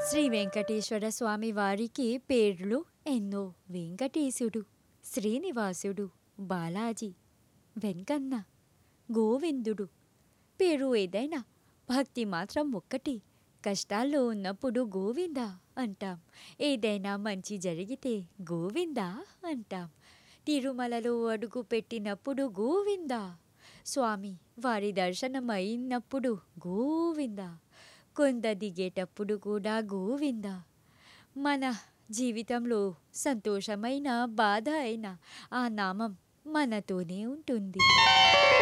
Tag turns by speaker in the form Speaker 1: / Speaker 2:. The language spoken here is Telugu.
Speaker 1: శ్రీ వెంకటేశ్వర స్వామి వారికి పేర్లు ఎన్నో వెంకటేశుడు శ్రీనివాసుడు బాలాజీ వెంకన్న గోవిందుడు పేరు ఏదైనా భక్తి మాత్రం ఒక్కటి కష్టాల్లో ఉన్నప్పుడు గోవింద అంటాం ఏదైనా మంచి జరిగితే గోవింద అంటాం తిరుమలలో అడుగు పెట్టినప్పుడు గోవింద స్వామి వారి దర్శనం అయినప్పుడు గోవింద కొండ దిగేటప్పుడు కూడా గోవింద మన జీవితంలో సంతోషమైన బాధ అయినా ఆ నామం మనతోనే ఉంటుంది